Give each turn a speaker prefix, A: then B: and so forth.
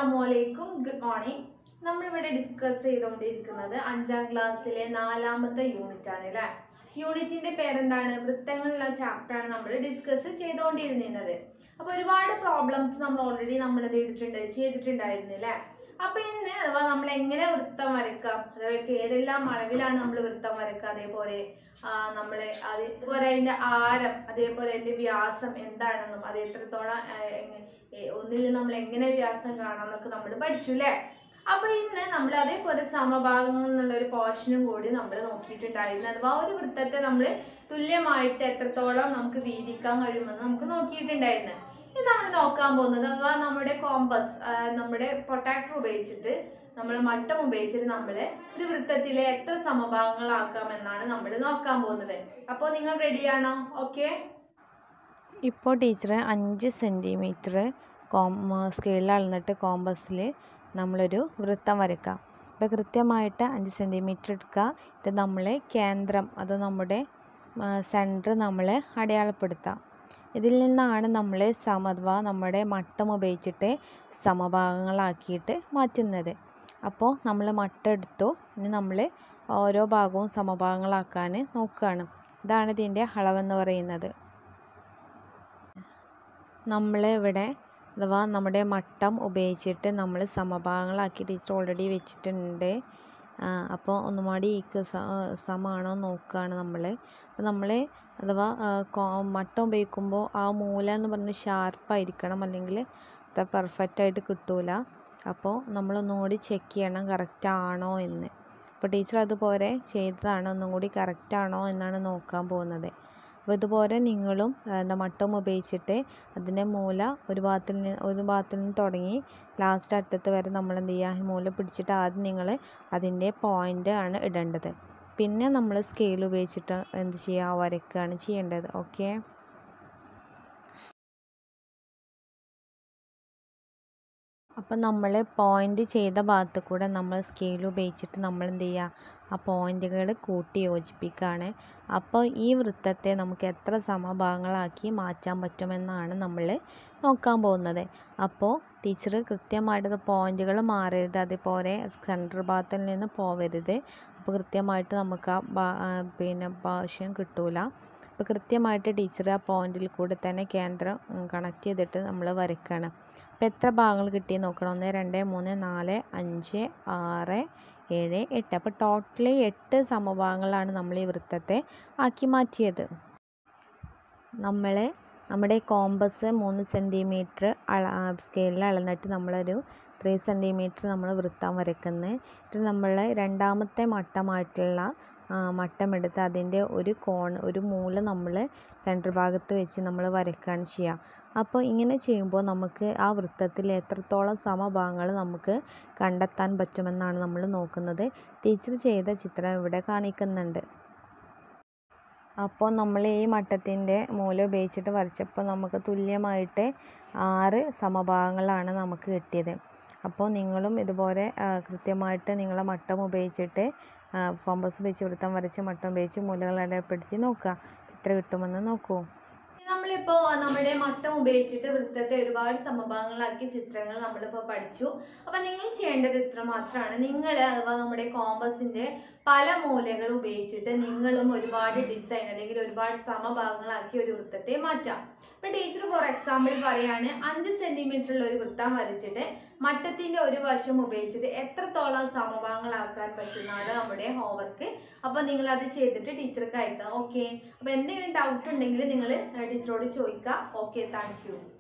A: അസ്സലാമലൈക്കും good morning നമ്മളിവിടെ discuss ചെയ്തുകൊണ്ടിരിക്കുന്നത് അഞ്ചാം ക്ലാസ്സിലെ നാലാമത്തെ യൂണിറ്റ് ആണ് അല്ലേ യൂണിറ്റിന്റെ പേരെന്താണ് വൃത്തങ്ങളുള്ള ചാപ്റ്റർ ആണ് നമ്മൾ ഡിസ്കസ് ചെയ്തുകൊണ്ടിരുന്നത് അപ്പൊ ഒരുപാട് പ്രോബ്ലംസ് നമ്മൾ ഓൾറെഡി നമ്മൾ എന്ത് ചെയ്തിട്ടുണ്ട് ചെയ്തിട്ടുണ്ടായിരുന്നു അല്ലേ അപ്പൊ ഇന്ന് അഥവാ നമ്മൾ എങ്ങനെ വൃത്തം വരക്കാം അതായത് ഏതെല്ലാം അളവിലാണ് നമ്മൾ വൃത്തം വരക്കുക അതേപോലെ ആ, നമ്മള് അതേപോലെ അതിന്റെ ആരം അതേപോലെ അതിന്റെ വ്യാസം എന്താണെന്നും അത് എത്രത്തോളം ആ, എങ്ങ- ഏ, ഒന്നിൽ നിന്ന് നമ്മൾ എങ്ങനെ വ്യാസം കാണാമെന്നൊക്കെ നമ്മൾ പഠിച്ചു അല്ലേ അപ്പൊ ഇന്ന് നമ്മൾ അതേപോലെ സമഭാഗങ്ങൾ എന്നുള്ള ഒരു പോർഷനും കൂടി നമ്മൾ നോക്കിയിട്ടുണ്ടായിരുന്നു അഥവാ ഒരു വൃത്തത്തെ നമ്മൾ തുല്യമായിട്ട് എത്രത്തോളം നമുക്ക് വീതിക്കാൻ കഴിയുമെന്ന് നമുക്ക് നോക്കിയിട്ടുണ്ടായിരുന്നു ഇത് നമ്മൾ നോക്കാൻ പോകുന്നത് അഥവാ നമ്മുടെ കോമ്പസ് നമ്മുടെ പ്രൊട്ടാക്ടർ ഉപയോഗിച്ചിട്ട് നമ്മൾ മട്ടം ഉപയോഗിച്ചിട്ട് നമ്മൾ ഒരു വൃത്തത്തിലെ എത്ര സമഭാഗങ്ങളാക്കാമെന്നാണ് നമ്മൾ നോക്കാൻ പോകുന്നത് അപ്പോൾ നിങ്ങൾ റെഡിയാണോ ഓക്കെ
B: ഇപ്പോൾ ടീച്ചർ അഞ്ച് സെൻറ്റിമീറ്റർ കോം സ്കെയിലിൽ അളന്നിട്ട് കോമ്പസിൽ നമ്മളൊരു വൃത്തം വരയ്ക്കാം അപ്പോൾ കൃത്യമായിട്ട് അഞ്ച് സെൻറ്റിമീറ്റർ എടുക്കുക ഇത് നമ്മൾ കേന്ദ്രം അത് നമ്മുടെ സെൻറ്റർ നമ്മൾ അടയാളപ്പെടുത്താം ഇതിൽ നിന്നാണ് നമ്മൾ സമ അഥവാ നമ്മുടെ മട്ടം ഉപയോഗിച്ചിട്ട് സമഭാഗങ്ങളാക്കിയിട്ട് മാറ്റുന്നത് അപ്പോൾ നമ്മൾ മട്ടം എടുത്തു ഇനി നമ്മൾ ഓരോ ഭാഗവും സമഭാഗങ്ങളാക്കാൻ നോക്കുകയാണ് ഇതാണ് ഇതിൻ്റെ അളവെന്ന് പറയുന്നത് നമ്മൾ ഇവിടെ അഥവാ നമ്മുടെ മട്ടം ഉപയോഗിച്ചിട്ട് നമ്മൾ സമഭാഗങ്ങളാക്കി ടീച്ചർ ഓൾറെഡി വെച്ചിട്ടുണ്ട് ആ, അപ്പോൾ ഒന്നുകൂടി ഈക്വൽ സമാണോ നോക്കുകയാണ് നമ്മൾ അപ്പോൾ നമ്മൾ അഥവാ ആ, കോ- മട്ടം ഉപയോഗിക്കുമ്പോൾ ആ മൂല എന്ന് പറഞ്ഞ് ഷാർപ്പായിരിക്കണം അല്ലെങ്കിൽ അത്ര പെർഫെക്റ്റ് ആയിട്ട് കിട്ടൂല അപ്പോൾ നമ്മളൊന്നും കൂടി ചെക്ക് ചെയ്യണം കറക്റ്റ് ആണോ എന്ന് അപ്പോൾ ടീച്ചർ അതുപോലെ ചെയ്തതാണ് ഒന്നും കൂടി കറക്റ്റ് ആണോ എന്നാണ് നോക്കാൻ പോകുന്നത് അപ്പോൾ ഇതുപോലെ നിങ്ങളും ആ, എന്താ മട്ടം ഉപയോഗിച്ചിട്ട് അതിൻ്റെ മൂല ഒരു ഭാഗത്തിൽ നിന്ന് ഒരു ഭാഗത്തിൽ നിന്ന് തുടങ്ങി ലാസ്റ്റ് അറ്റത്ത് വരെ നമ്മൾ എന്ത് ചെയ്യുക ഈ മൂല പിടിച്ചിട്ട് ആദ്യം നിങ്ങൾ അതിൻ്റെ പോയിൻ്റ് ആണ് ഇടേണ്ടത് പിന്നെ നമ്മൾ സ്കെയിൽ ഉപയോഗിച്ചിട്ട് എന്ത് ചെയ്യുക വരയ്ക്കുകയാണ് ചെയ്യേണ്ടത് ഓക്കെ അപ്പം നമ്മൾ പോയിൻ്റ് ചെയ്ത ഭാഗത്ത് കൂടെ നമ്മൾ സ്കെയിൽ ഉപയോഗിച്ചിട്ട് നമ്മൾ എന്ത് ചെയ്യുക ആ പോയിൻ്റുകൾ കൂട്ടി യോജിപ്പിക്കുകയാണ് അപ്പോൾ ഈ വൃത്തത്തെ നമുക്ക് എത്ര സമഭാഗങ്ങളാക്കി മാറ്റാൻ പറ്റുമെന്നാണ് നമ്മൾ നോക്കാൻ പോകുന്നത് അപ്പോൾ ടീച്ചർ കൃത്യമായിട്ട് പോയിൻ്റുകൾ മാറരുത് അതേപോലെ സെൻറ്റർ ഭാഗത്തിൽ നിന്ന് പോവരുത് അപ്പോൾ കൃത്യമായിട്ട് നമുക്ക് ആ ഭാ- ആ പിന്നെ ഭാഷ്യം കിട്ടൂല അപ്പോൾ കൃത്യമായിട്ട് ടീച്ചർ ആ പോയിന്റിൽ കൂടെ തന്നെ കേന്ദ്രം കണക്ട് ചെയ്തിട്ട് നമ്മൾ വരയ്ക്കുകയാണ് അപ്പോൾ എത്ര ഭാഗങ്ങൾ കിട്ടി നോക്കണം ഒന്ന് രണ്ട് മൂന്ന് നാല് അഞ്ച് ആറ് ഏഴ് എട്ട് അപ്പോൾ ടോട്ടലി എട്ട് സമഭാഗങ്ങളാണ് നമ്മൾ ഈ വൃത്തത്തെ ആക്കി മാറ്റിയത് നമ്മൾ നമ്മുടെ കോമ്പസ് മൂന്ന് സെൻറ്റിമീറ്റർ അള സ്കെയിലിൽ അളന്നിട്ട് നമ്മളൊരു ത്രീ സെൻറ്റിമീറ്റർ നമ്മൾ വൃത്തം വരയ്ക്കുന്നത് എന്നിട്ട് നമ്മൾ രണ്ടാമത്തെ മട്ടമായിട്ടുള്ള ആ, മട്ടമെടുത്ത് അതിൻ്റെ ഒരു കോൺ ഒരു മൂല നമ്മൾ സെൻറ്റർ ഭാഗത്ത് വെച്ച് നമ്മൾ വരയ്ക്കുകയാണ് ചെയ്യുക അപ്പോൾ ഇങ്ങനെ ചെയ്യുമ്പോൾ നമുക്ക് ആ വൃത്തത്തിൽ എത്രത്തോളം സമഭാഗങ്ങൾ നമുക്ക് കണ്ടെത്താൻ പറ്റുമെന്നാണ് നമ്മൾ നോക്കുന്നത് ടീച്ചർ ചെയ്ത ചിത്രം ഇവിടെ കാണിക്കുന്നുണ്ട് അപ്പോൾ നമ്മൾ ഈ മട്ടത്തിൻ്റെ മൂല ഉപയോഗിച്ചിട്ട് വരച്ചപ്പോൾ നമുക്ക് തുല്യമായിട്ട് ആറ് സമഭാഗങ്ങളാണ് നമുക്ക് കിട്ടിയത് അപ്പോൾ നിങ്ങളും ഇതുപോലെ ആ, കൃത്യമായിട്ട് നിങ്ങളെ മട്ടം ഉപയോഗിച്ചിട്ട് കോമ്പസ് ഉപയോഗിച്ച് വൃത്തം വരച്ച് മട്ടം ഉപയോഗിച്ച് മൂലകൾ അടയാളപ്പെടുത്തി നോക്കുക എത്ര കിട്ടുമെന്ന് നോക്കൂ
A: നമ്മളിപ്പോ നമ്മുടെ മട്ടം ഉപയോഗിച്ചിട്ട് വൃത്തത്തെ ഒരുപാട് സമഭാഗങ്ങളാക്കി ചിത്രങ്ങൾ നമ്മളിപ്പോ പഠിച്ചു അപ്പൊ നിങ്ങൾ ചെയ്യേണ്ടത് ഇത്ര മാത്രമാണ് നിങ്ങൾ അഥവാ നമ്മുടെ കോമ്പസിന്റെ പല മൂലകൾ ഉപയോഗിച്ചിട്ട് നിങ്ങളും ഒരുപാട് ഡിസൈൻ അല്ലെങ്കിൽ ഒരുപാട് സമഭാഗങ്ങളാക്കി ഒരു വൃത്തത്തെ മാറ്റാം ഇപ്പൊ ടീച്ചർ ഫോർ എക്സാമ്പിൾ പറയാണ് അഞ്ച് സെന്റിമീറ്റർ ഉള്ള ഒരു വൃത്തം വരച്ചിട്ട് മട്ടത്തിന്റെ ഒരു വശം ഉപയോഗിച്ചിട്ട് എത്രത്തോളം സമഭാഗങ്ങളാക്കാൻ പറ്റുന്നതാണ് നമ്മുടെ ഹോംവർക്ക് അപ്പൊ നിങ്ങൾ അത് ചെയ്തിട്ട് ടീച്ചർക്ക് അയക്കാം ഓക്കെ അപ്പൊ എന്തെങ്കിലും ഡൗട്ട് ഉണ്ടെങ്കിൽ നിങ്ങൾ ടീച്ചറോട് ചോദിക്കാം ഓക്കെ താങ്ക് യു